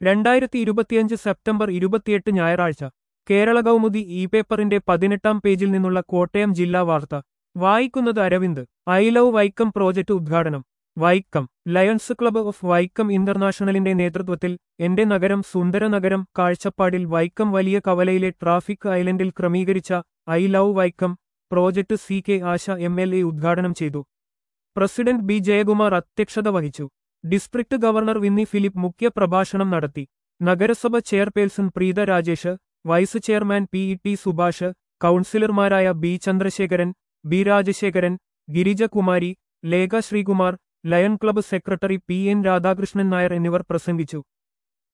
രണ്ടായിരത്തി ഇരുപത്തിയഞ്ച് സെപ്റ്റംബർ ഇരുപത്തിയെട്ട് ഞായറാഴ്ച കേരള കൗമുദി ഇ പേപ്പറിന്റെ പതിനെട്ടാം പേജിൽ നിന്നുള്ള കോട്ടയം ജില്ലാ വാർത്ത വായിക്കുന്നത് Aravind I love Vaikom project ഉദ്ഘാടനം Vaikom lions club of Vaikom ഇന്റർനാഷണലിന്റെ നേതൃത്വത്തിൽ എന്റെ നഗരം സുന്ദര നഗരം കാഴ്ചപ്പാടിൽ വൈക്കം വലിയ കവലയിലെ ട്രാഫിക് ഐലൻഡിൽ ക്രമീകരിച്ച I love Vaikom project C K Asha M L A ഉദ്ഘാടനം ചെയ്തു പ്രസിഡന്റ് ബി ജയകുമാർ അധ്യക്ഷത വഹിച്ചു ഡിസ്ട്രിക്ട് ഗവർണർ വിന്നി ഫിലിപ്പ് മുഖ്യ പ്രഭാഷണം നടത്തി നഗരസഭ chairperson Preetha Rajesh vice chairman P E T Subhash കൗൺസിലർമാരായ B Chandrasekharan B Rajasekharan Girijakumari Lekha Sreekumar lion club secretary P N Radhakrishnan Nair എന്നിവർ പ്രസംഗിച്ചു